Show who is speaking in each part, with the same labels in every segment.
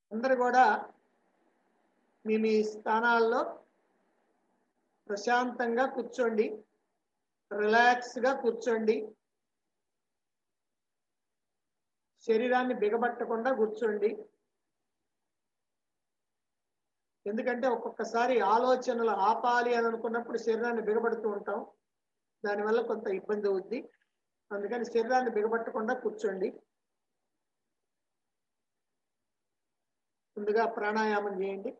Speaker 1: అందరు కూడా మీ మీ స్థానాల్లో ప్రశాంతంగా కూర్చోండి రిలాక్స్గా కూర్చోండి శరీరాన్ని బిగబట్టకుండా కూర్చోండి ఎందుకంటే ఒక్కొక్కసారి ఆలోచనలు ఆపాలి అని అనుకున్నప్పుడు శరీరాన్ని బిగబడుతూ ఉంటాం దానివల్ల కొంత ఇబ్బంది అవుద్ది అందుకని శరీరాన్ని బిగబట్టకుండా కూర్చోండి ముందుగా ప్రాణాయామం చేయండి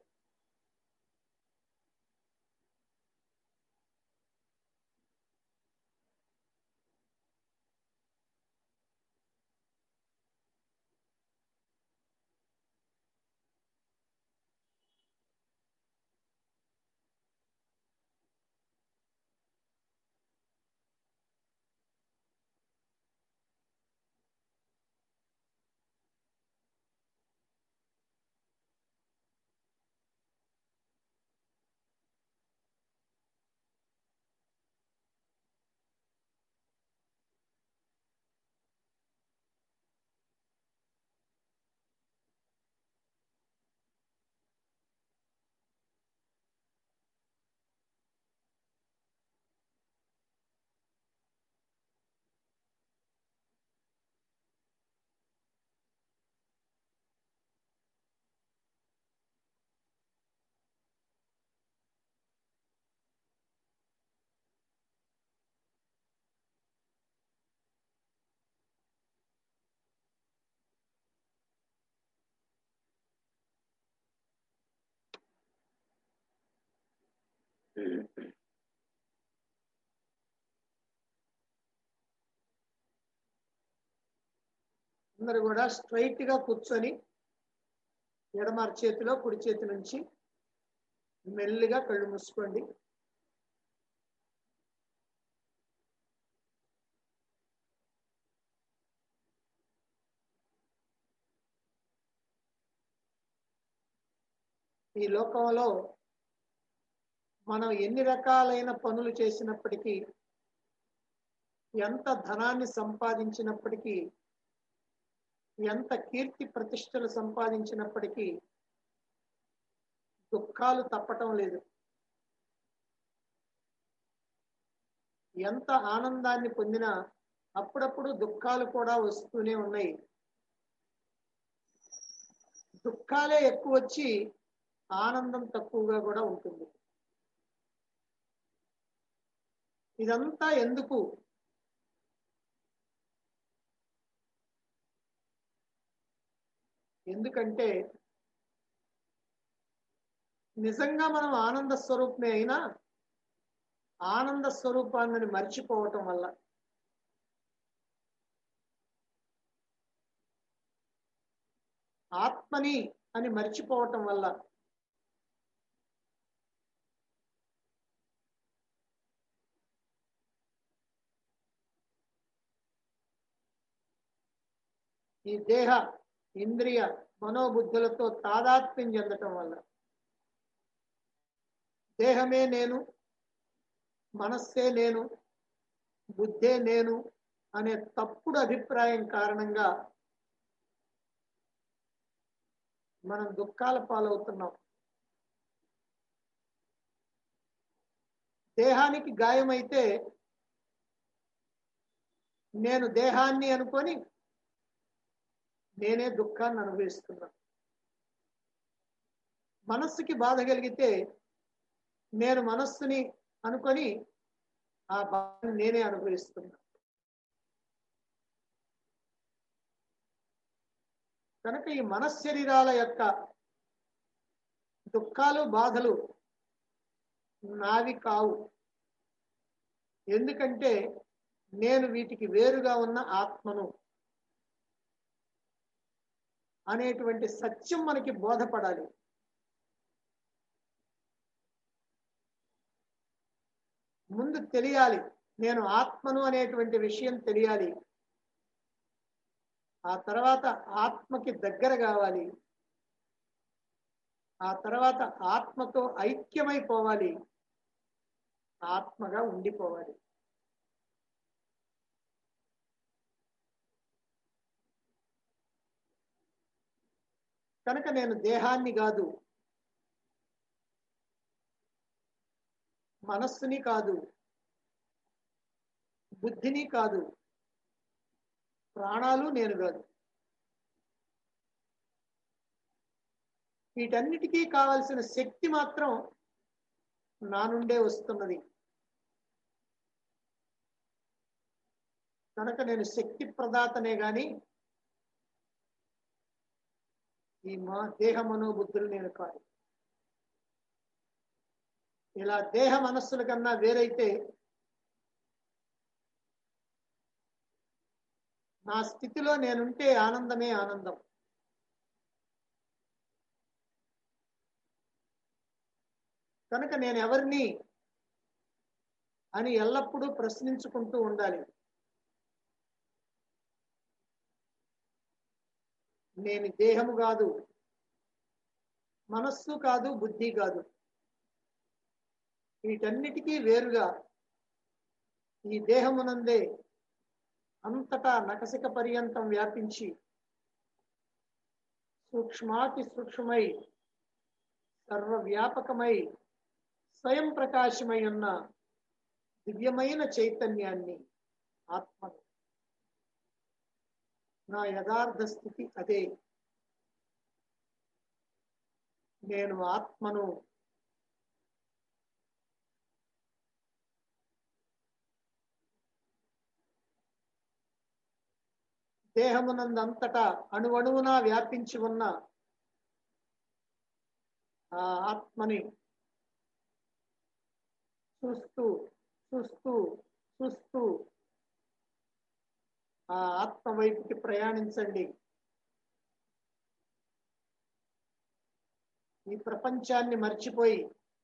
Speaker 1: అందరు కూడా స్ట్రైట్ గా కూర్చొని ఎడమ చేతిలో కుడి చేతి నుంచి మెల్లిగా కళ్ళు మూసుకోండి ఈ లోకంలో మనం ఎన్ని రకాలైన పనులు చేసినప్పటికీ ఎంత ధనాన్ని సంపాదించినప్పటికీ ఎంత కీర్తి ప్రతిష్టలు సంపాదించినప్పటికీ దుఃఖాలు తప్పటం లేదు ఎంత ఆనందాన్ని పొందినా అప్పుడప్పుడు దుఃఖాలు కూడా వస్తూనే ఉన్నాయి దుఃఖాలే ఎక్కువ వచ్చి ఆనందం తక్కువగా కూడా ఉంటుంది ఇదంతా ఎందుకు ఎందుకంటే నిజంగా మనం ఆనంద స్వరూపమే అయినా ఆనంద స్వరూపాన్ని మర్చిపోవటం వల్ల ఆత్మని అని మర్చిపోవటం వల్ల ఈ దేహ ఇంద్రియ మనోబుద్ధులతో తాదాత్మ్యం చెందటం వల్ల దేహమే నేను మనస్సే నేను బుద్ధే నేను అనే తప్పుడు అభిప్రాయం కారణంగా మనం దుఃఖాల పాలవుతున్నాం దేహానికి గాయమైతే నేను దేహాన్ని అనుకొని నేనే దుఃఖాన్ని అనుభవిస్తున్నా మనస్సుకి బాధ కలిగితే నేను మనస్సుని అనుకొని ఆ బాధను నేనే అనుభవిస్తున్నా కనుక ఈ మనశ్శరీరాల యొక్క దుఃఖాలు బాధలు నావి కావు ఎందుకంటే నేను వీటికి వేరుగా ఉన్న ఆత్మను అనేటువంటి సత్యం మనకి బోధపడాలి ముందు తెలియాలి నేను ఆత్మను అనేటువంటి విషయం తెలియాలి ఆ తర్వాత ఆత్మకి దగ్గర కావాలి ఆ తర్వాత ఆత్మతో ఐక్యమైపోవాలి ఆత్మగా ఉండిపోవాలి కనుక నేను దేహాన్ని కాదు మనస్సుని కాదు బుద్ధిని కాదు ప్రాణాలు నేను కాదు వీటన్నిటికీ కావలసిన శక్తి మాత్రం నా నుండే వస్తున్నది కనుక నేను శక్తి ప్రదాతనే గాని ఈ మా దేహ మనోబుద్ధులు నేను కాదు ఇలా దేహ మనస్సుల కన్నా వేరైతే నా స్థితిలో నేనుంటే ఆనందమే ఆనందం కనుక నేను ఎవరిని అని ఎల్లప్పుడూ ప్రశ్నించుకుంటూ ఉండాలి నేను దేహము కాదు మనస్సు కాదు బుద్ధి కాదు వీటన్నిటికీ వేరుగా ఈ దేహమునందే అంతటా నకసిక పర్యంతం వ్యాపించి సూక్ష్మాతి సూక్ష్మై సర్వవ్యాపకమై స్వయం ప్రకాశమై ఉన్న దివ్యమైన చైతన్యాన్ని ఆత్మ నా యథార్థ స్థితి అదే నేను ఆత్మను దేహమునందంతటా అణువణువునా వ్యాపించి ఉన్న ఆ ఆత్మని చూస్తూ చూస్తూ చూస్తూ ఆ ఆత్మ వైపుకి ప్రయాణించండి ఈ ప్రపంచాన్ని మర్చిపోయి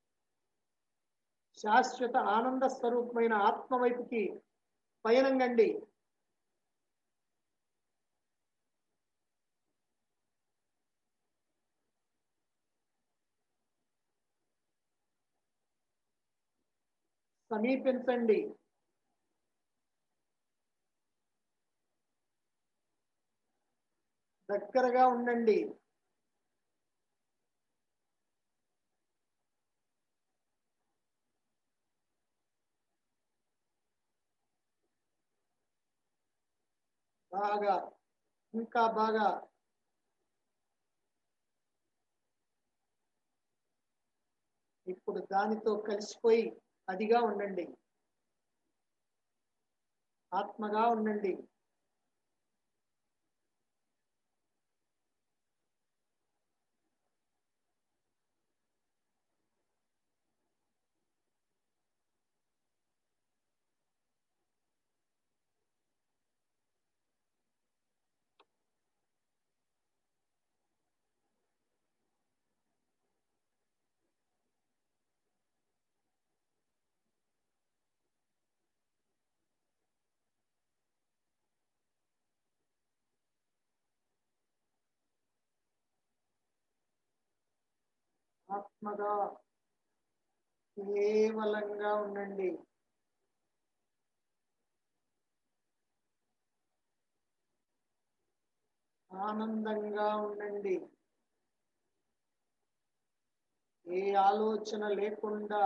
Speaker 1: శాశ్వత ఆనంద స్వరూపమైన ఆత్మ వైపుకి పయనంగండి సమీపించండి దగ్గరగా ఉండండి బాగా ఇంకా బాగా ఇప్పుడు దానితో కలిసిపోయి అదిగా ఉండండి ఆత్మగా ఉండండి ఆత్మగా కేవలంగా ఉండండి ఆనందంగా ఉండండి ఏ ఆలోచన లేకుండా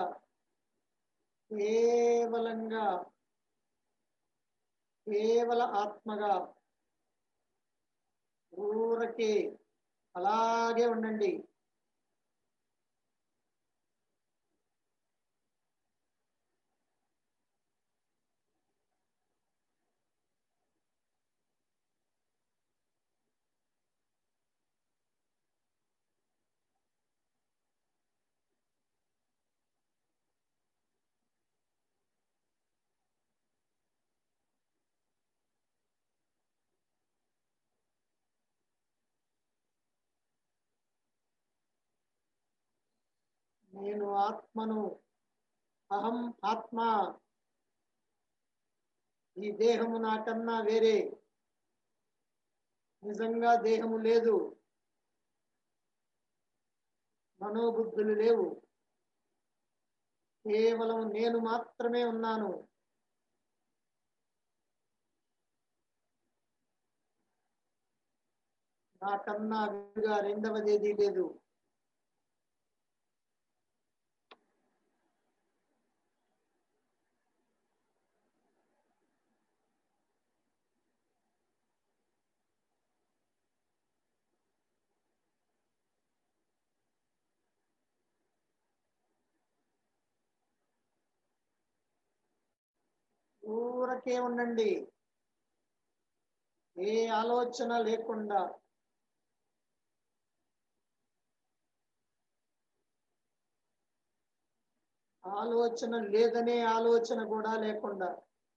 Speaker 1: కేవలంగా కేవల ఆత్మగా ఊరకే అలాగే ఉండండి నేను ఆత్మను అహం ఆత్మ ఈ దేహము నాకన్నా వేరే నిజంగా దేహము లేదు మనోబుద్ధులు లేవు కేవలం నేను మాత్రమే ఉన్నాను నాకన్నా వేరుగా రెండవదేదీ లేదు ఊరకే ఉండండి ఏ ఆలోచన లేకుండా ఆలోచన లేదనే ఆలోచన కూడా లేకుండా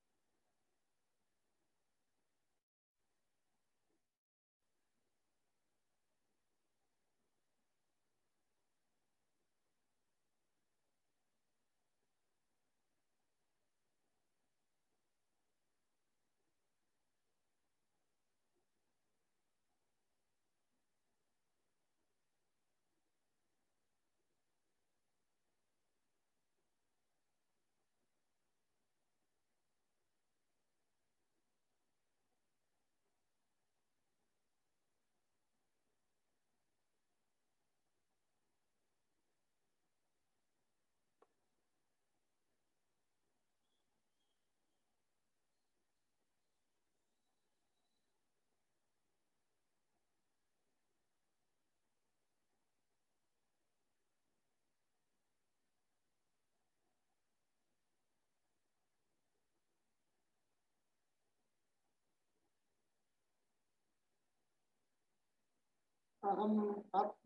Speaker 1: అహం ఆత్మ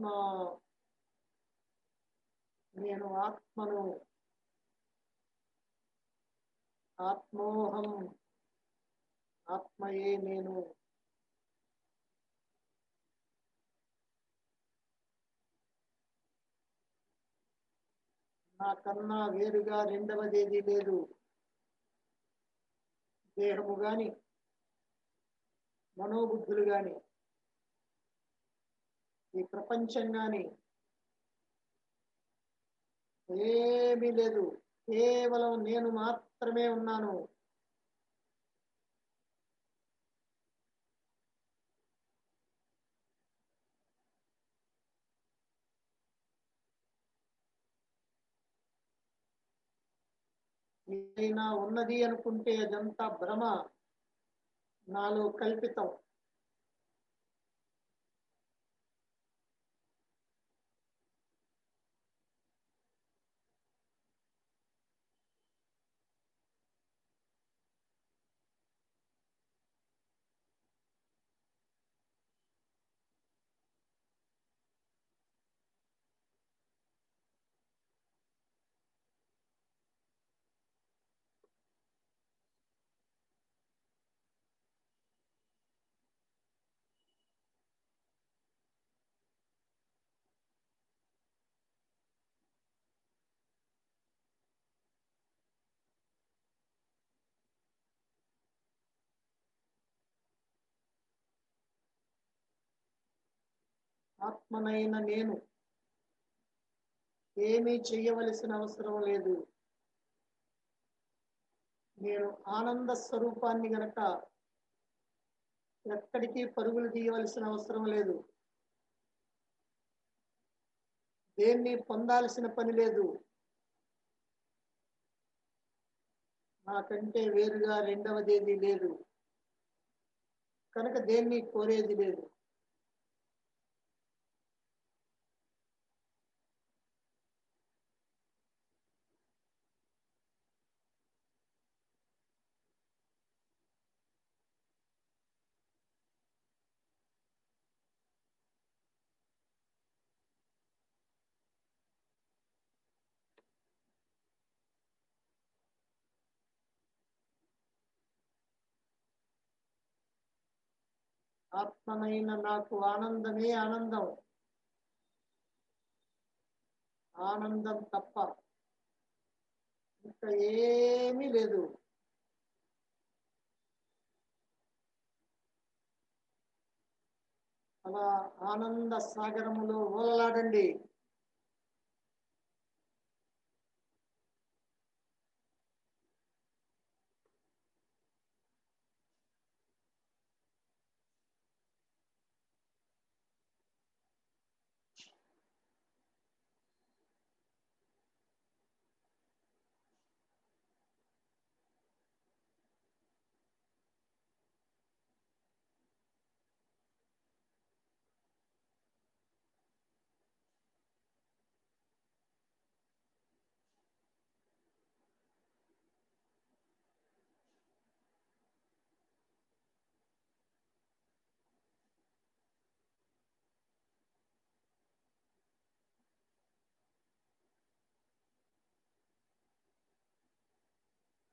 Speaker 1: నేను ఆత్మను ఆత్మోహం ఆత్మయే నేను నాకన్నా వేరుగా రెండవదేది లేదు దేహము గాని మనోబుద్ధులు గాని ఈ ప్రపంచం గాని ఏమీ లేదు కేవలం నేను మాత్రమే ఉన్నాను ఏదైనా ఉన్నది అనుకుంటే అదంతా భ్రమ నాలో కల్పితం ఆత్మనైన నేను ఏమీ చెయ్యవలసిన అవసరం లేదు నేను ఆనంద స్వరూపాన్ని గనక ఎక్కడికి పరుగులు తీయవలసిన అవసరం లేదు దేన్ని పొందాల్సిన పని లేదు నాకంటే వేరుగా రెండవదేది లేదు కనుక దేన్ని కోరేది లేదు ఆత్మనైన నాకు ఆనందమే ఆనందం ఆనందం తప్ప ఇంకా ఏమీ లేదు అలా ఆనంద సాగరములో ఓలలాడండి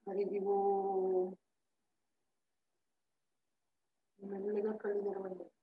Speaker 1: హరి ఓ మెల్లిగా కళ్ళు తెరవండి